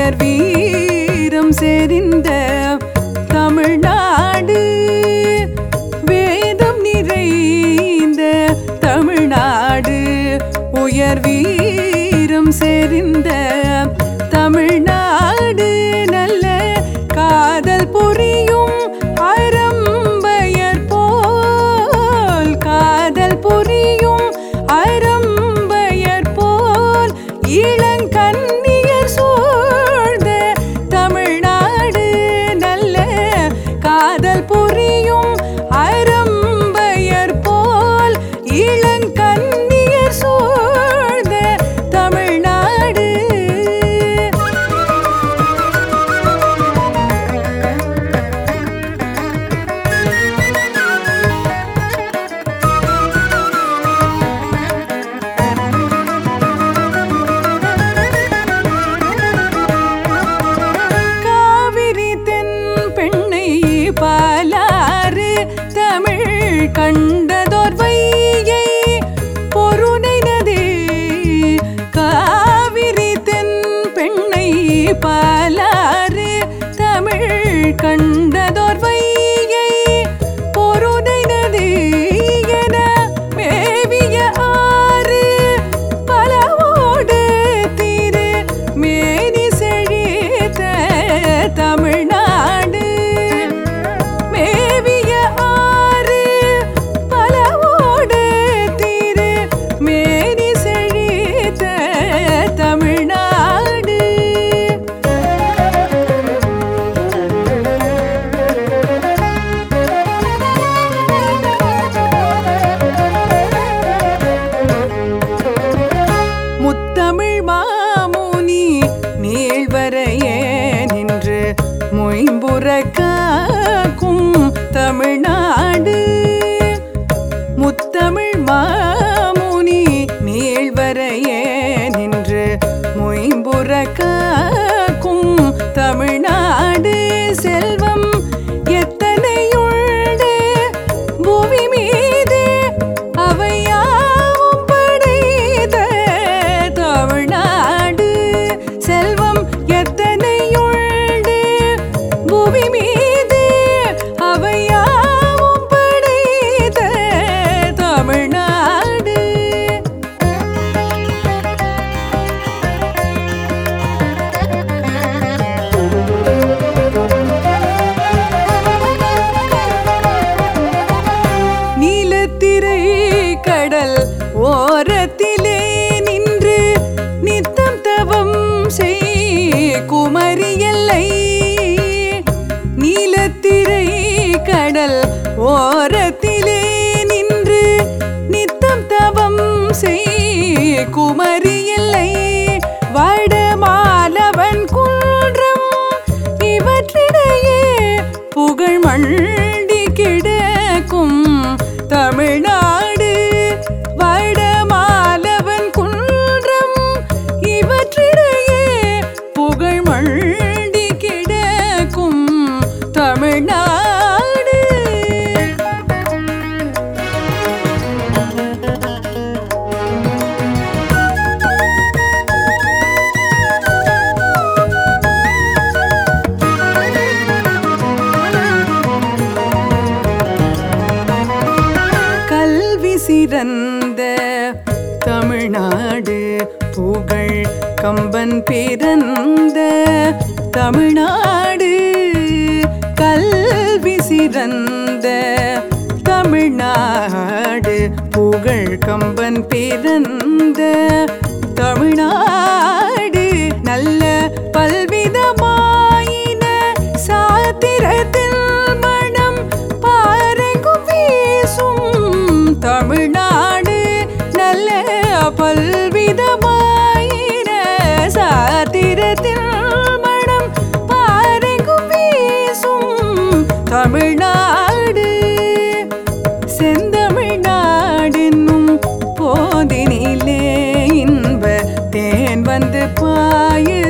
உயர் வீரம் செறிந்த தமிழ்நாடு வேதம் நிறைந்த தமிழ்நாடு உயர் வீரம் செறிந்த தமிழ்நாடு நல்ல காதல் புரியும் அறம்பயர் போல் காதல் புரியும் அறம்பயர் போல் இளங்கன்னியர் சூழ்ந்த தமிழ்நாடு நல்ல காதல் புரியும் அறம்பயர் போல் இளங்கன்னியர் சூழ்ந்த தமிழ்நாடு காவிரி தென் பெண்ணை பாலாறு தமிழ் கண்டதோர் வையை பொருணை நதி காவிரி தென் பெண்ணை பாலாறு தமிழ் கண்டதோர் வையை பொருணை நதி என மேவிய ஆறு பலவோடு திரு மேனி செழித்த தமிழ்நாடு மேவிய ஆறு பலவோடு திரு மேனி செழித்த தமிழ்நாடு முத்தமிழ் மாமுனி நீள்வரையே நின்று மொயம்புற காக்கும் தமிழ்நாடு முத்தமிழ் மாமுனி நீள்வரையே நின்று மொயம்புற காக்கும் தமிழ்நாடு செல்வம் எத்தனையுண்டு பூமி மீது அவையாவும் படைத்த தமிழ்நாடு செல்வம் எத்தனையுண்டு பூமி மீது அவையாவும் படைத்த தமிழ்நாடு நீலத்திரை கடல் ஓரத்திலே நின்று நித்தம் தவம் செய் குமரி எல்லை நீலத்திரை கடல் ஓரத்திலே நின்று நித்தம் தவம் செய் குமரி எல்லை வடமாலவன் குன்றம் இவற்றிடையே புகழ் மண்டி கிடக்கும் தமிழ்நாடு வடமாலவன் குன்றம் இவற்றிடையே புகழ் மண்டி கிடக்கும் தமிழ்நாடு கல்வி சிறந்த தமிழ்நாடு புகழ் கம்பன் பிறந்த தமிழ்நாடு கல்வி சிறந்த தமிழ்நாடு புகழ் கம்பன் பிறந்த தமிழ்நாடு நல்ல பல்விதமாயின சாத்திரத்தில் மனம் பாரங்கும் வீசும் தமிழ்நாடு நல்ல பல்விதமாயின சாத்திரத்தில் மனம் பாரங்கும் வீசும் தமிழ்நாடு செந்தமிழ்நாடென்னும் போதினிலே இன்ப தேன் வந்து பாயுது